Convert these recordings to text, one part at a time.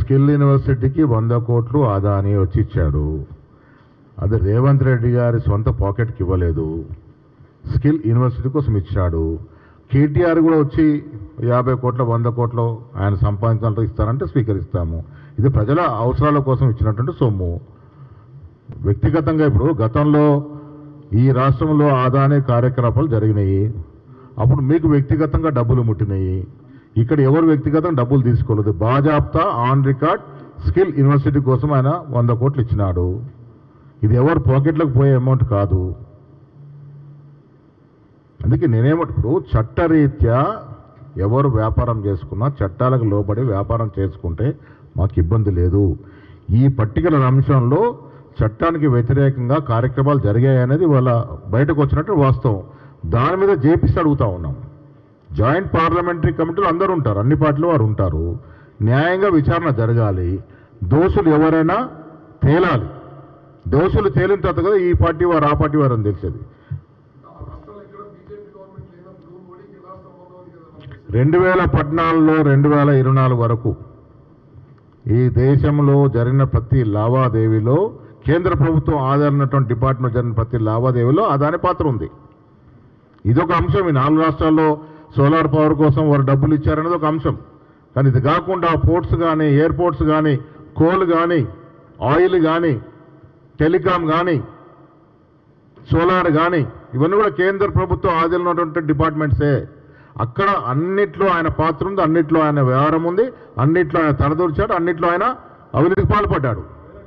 Skill యూనివర్సిటీకి వంద కోట్లు ఆదాని వచ్చి ఇచ్చాడు అది రేవంత్ రెడ్డి గారి సొంత పాకెట్కి ఇవ్వలేదు స్కిల్ యూనివర్సిటీ కోసం ఇచ్చాడు కేటీఆర్ కూడా వచ్చి యాభై కోట్ల వంద కోట్లు ఆయన సంపాదించాలంటే ఇస్తారంటే స్వీకరిస్తాము ఇది ప్రజల అవసరాల కోసం ఇచ్చినటువంటి సొమ్ము వ్యక్తిగతంగా ఇప్పుడు గతంలో ఈ రాష్ట్రంలో ఆదాని కార్యకలాపాలు జరిగినాయి అప్పుడు మీకు వ్యక్తిగతంగా డబ్బులు ముట్టినాయి ఇక్కడ ఎవరు వ్యక్తిగతంగా డబ్బులు తీసుకోలేదు బాజాప్తా ఆన్ రికార్డ్ స్కిల్ యూనివర్సిటీ కోసం ఆయన వంద కోట్లు ఇచ్చినాడు ఇది ఎవరు పాకెట్లకు పోయే అమౌంట్ కాదు అందుకే నేనేమంటే ఇప్పుడు చట్టరీత్యా ఎవరు వ్యాపారం చేసుకున్నా చట్టాలకు లోబడి వ్యాపారం చేసుకుంటే మాకు ఇబ్బంది లేదు ఈ పర్టికులర్ అంశంలో చట్టానికి వ్యతిరేకంగా కార్యక్రమాలు జరిగాయనేది వాళ్ళ బయటకు వచ్చినట్టు వాస్తవం దాని మీద జేపీసీ అడుగుతా ఉన్నాం జాయింట్ పార్లమెంటరీ కమిటీలో అందరూ ఉంటారు అన్ని పార్టీలు వారు ఉంటారు న్యాయంగా విచారణ జరగాలి దోషులు ఎవరైనా తేలాలి దోషులు తేలిన తర్వాత కదా ఈ పార్టీ వారు ఆ పార్టీ వారు అని తెలిసేది రాష్ట్రంలో ఇక్కడ బీజేపీ గవర్నమెంట్ లేనప్పుడు మోడీకి ఎలా సంబంధం ఉంది కదా రెండు వేల పద్నాలుగులో రెండు వేల ఇరవై నాలుగు వరకు ఈ దేశంలో జరిగిన ప్రతి లావాదేవీలో కేంద్ర ప్రభుత్వం ఆధారినటువంటి డిపార్ట్మెంట్ జరిగిన ప్రతి లావాదేవీలో అదాని పాత్ర ఉంది ఇదొక అంశం ఈ నాలుగు రాష్ట్రాల్లో సోలార్ పవర్ కోసం వారు డబ్బులు ఇచ్చారనేది ఒక అంశం కానీ ఇది కాకుండా పోర్ట్స్ కానీ ఎయిర్పోర్ట్స్ కానీ కోల్ కానీ ఆయిల్ కానీ టెలికాం కానీ సోలార్ కానీ ఇవన్నీ కూడా కేంద్ర ప్రభుత్వం ఆధీనంలో ఉన్నటువంటి డిపార్ట్మెంట్సే అక్కడ అన్నిట్లో ఆయన పాత్ర ఉంది అన్నిట్లో ఆయన వ్యవహారం ఉంది అన్నిట్లో ఆయన తలదూర్చాడు అన్నిట్లో ఆయన అవినీతికి పాల్పడ్డాడు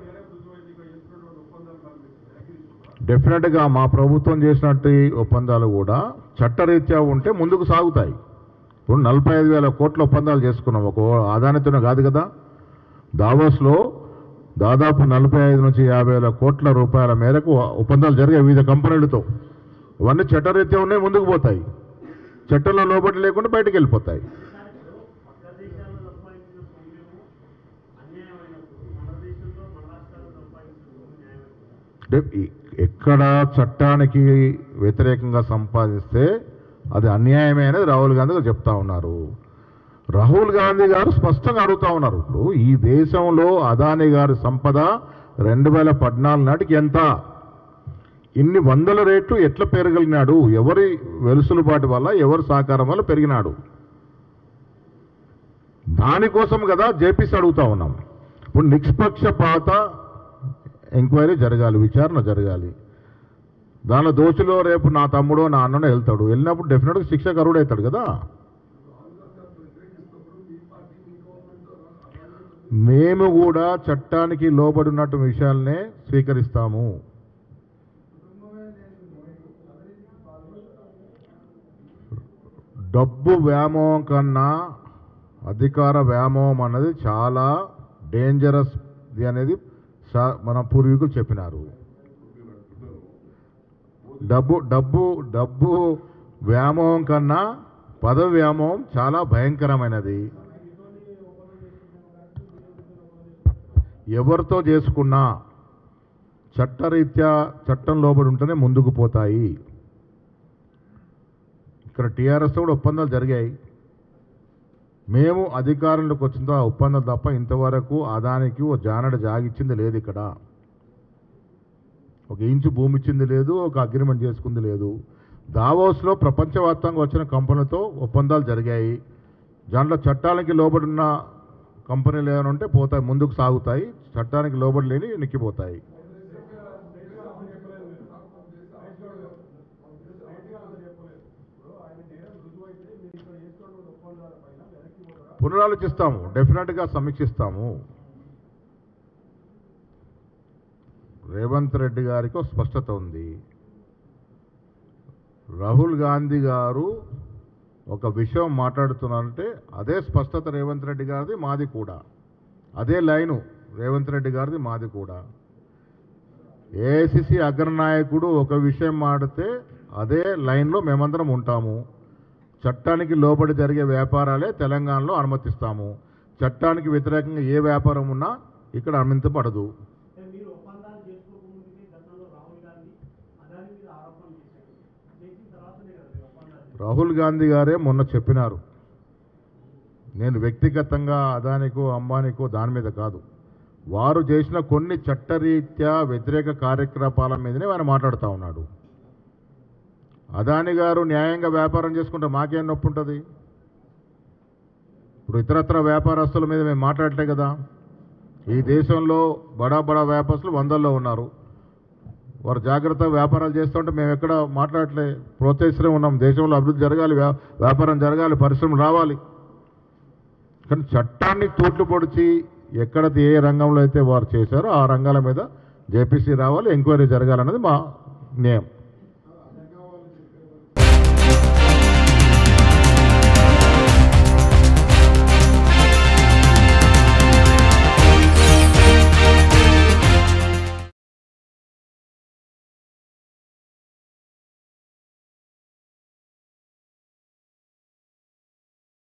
డెఫినెట్గా మా ప్రభుత్వం చేసినట్టు ఒప్పందాలు కూడా చట్టరీత్యా ఉంటే ముందుకు సాగుతాయి ఇప్పుడు నలభై ఐదు వేల కోట్ల ఒప్పందాలు చేసుకున్నాం ఒక ఆదానితోనే కాదు కదా దావోస్లో దాదాపు నలభై ఐదు నుంచి యాభై వేల కోట్ల రూపాయల మేరకు ఒప్పందాలు జరిగాయి వివిధ కంపెనీలతో ఇవన్నీ చట్టరీత్యా ఉన్నాయి ముందుకు పోతాయి చట్టంలో లోబడి లేకుండా బయటకు వెళ్ళిపోతాయి పక్క దేశాల్లో సంపాదించిన పుణ్యము అన్యాయమైనప్పుడు మన దేశంలో మన రాష్ట్రాల్లో సంపాదించిన భూమి న్యాయమైనప్పుడు అంటే ఈ- ఎక్కడ చట్టానికి వ్యతిరేకంగా సంపాదిస్తే అది అన్యాయమే అనేది రాహుల్ గాంధీ గారు చెప్తా ఉన్నారు రాహుల్ గాంధీ గారు స్పష్టంగా అడుగుతా ఉన్నారు ఇప్పుడు ఈ దేశంలో అదాని గారి సంపద రెండు వేల పద్నాలుగు నాటికి ఎంత ఇన్ని వందల రేట్లు ఎట్లా పెరగలిగినాడు ఎవరి వెలుసులుబాటు వల్ల ఎవరి సహకారం వల్ల పెరిగినాడు దానికోసం కదా జేపీసీ అడుగుతా ఉన్నాం ఇప్పుడు నిష్పక్షపాత ఎంక్వైరీ జరగాలి విచారణ జరగాలి దానిలో దోషులో రేపు నా తమ్ముడో నా అన్ననో వెళ్తాడు వెళ్ళినప్పుడు డెఫినెట్గా శిక్ష కరుడు అవుతాడు కదా మేము కూడా చట్టానికి లోబడి ఉన్నట్టు విషయాలనే స్వీకరిస్తాము డబ్బు వ్యామోహం కన్నా అధికార వ్యామోహం అన్నది చాలా డేంజరస్ అనేది శా- మన పూర్వీకులు చెప్పినారు డబ్బు డబ్బు డబ్బు వ్యామోహం కన్నా పదవి వ్యామోహం చాలా భయంకరమైనది ఎవరితో చేసుకున్నా చట్టరీత్యా చట్టం లోబడి ఉంటేనే ముందుకు పోతాయి ఇక్కడ టీఆర్ఎస్ కూడా ఒప్పందాలు జరిగాయి మేము అధికారంలోకి వచ్చిన తర్వాత ఆ ఒప్పందం తప్ప ఇంతవరకు అదానికి ఓ జానడ జాగిచ్చింది లేదు ఇక్కడ ఒక ఇంచు భూమి ఇచ్చింది లేదు ఒక అగ్రిమెంట్ చేసుకుంది లేదు దావోస్లో ప్రపంచవ్యాప్తంగా వచ్చిన కంపెనీలతో ఒప్పందాలు జరిగాయి దాంట్లో చట్టానికి లోబడి ఉన్న కంపెనీలు ఏమైనా ఉంటే పోతాయి ముందుకు సాగుతాయి చట్టానికి లోబడి లేని నిక్కిపోతాయి పునరాలోచిస్తాము డెఫినెట్గా సమీక్షిస్తాము రేవంత్ రెడ్డి గారికి ఒక స్పష్టత ఉంది రాహుల్ గాంధీ గారు ఒక విషయం మాట్లాడుతున్నారంటే అదే స్పష్టత రేవంత్ రెడ్డి గారిది మాది కూడా అదే లైను రేవంత్ రెడ్డి గారిది మాది కూడా ఏఐసిసి అగ్రనాయకుడు ఒక విషయం మాడితే అదే లైన్లో మేమందరం ఉంటాము చట్టానికి లోబడి జరిగే వ్యాపారాలే తెలంగాణలో అనుమతిస్తాము చట్టానికి వ్యతిరేకంగా ఏ వ్యాపారం ఉన్నా ఇక్కడ అనుమతించబడదు అంటే మీరు ఒప్పందాలు చేసుకోకముందుకే గతంలో రాహుల్ గాంధీ అదాని మీద ఆరోపణలు చేశారు చేసిన తర్వాతనే కదా మీరు ఒప్పందాలు చేశారు. రాహుల్ గాంధీ గారే మొన్న చెప్పినారు నేను వ్యక్తిగతంగా అదానికో అంబానీకో దాని మీద కాదు వారు చేసిన కొన్ని చట్టరీత్యా వ్యతిరేక కార్యకలాపాల మీదనే ఆయన మాట్లాడుతూ ఉన్నాడు అదాని గారు న్యాయంగా వ్యాపారం చేసుకుంటే మాకేం నొప్పి ఉంటుంది ఇప్పుడు ఇతరత్ర వ్యాపారస్తుల మీద మేము మాట్లాడలే కదా ఈ దేశంలో బడా బడా వ్యాపారస్తులు వందల్లో ఉన్నారు వారు జాగ్రత్తగా వ్యాపారాలు చేస్తుంటే మేము ఎక్కడ మాట్లాడలే ప్రోత్సహిస్తూనే ఉన్నాం దేశంలో అభివృద్ధి జరగాలి వ్యా- వ్యాపారం జరగాలి పరిశ్రమలు రావాలి కానీ చట్టాన్ని తూట్లు పొడిచి ఎక్కడ ఏ రంగంలో అయితే వారు చేశారో ఆ రంగాల మీద జేపీసీ రావాలి ఎంక్వైరీ జరగాలన్నది మా న్యాయం